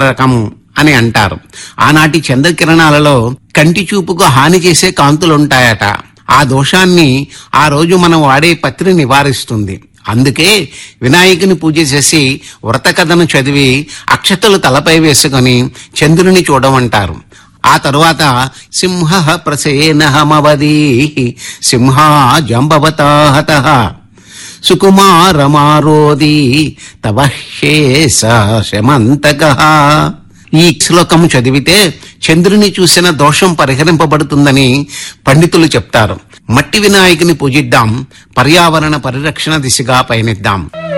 హానికారకము అని అంటారు ఆనాటి చంద్రకిరణాలలో కంటి చూపుకు హాని చేసే కాంతులుంటాయట ఆ దోషాన్ని ఆ రోజు మనం వాడే పత్రి నివారిస్తుంది అందుకే వినాయకుని పూజ చేసి వ్రత కథను చదివి అక్షతలు తలపై వేసుకొని చంద్రుని చూడమంటారు ఆ తరువాత సింహ ప్రసేనహమవదీ సింహ జంబవతాహత సుకుమారమారోది తవ శేష శమంతక ఈ శ్లోకము చదివితే చంద్రుని చూసిన దోషం పరిహరింపబడుతుందని పండితులు చెప్తారు మట్టి వినాయకుని పూజిద్దాం పర్యావరణ పరిరక్షణ దిశగా పయనిద్దాం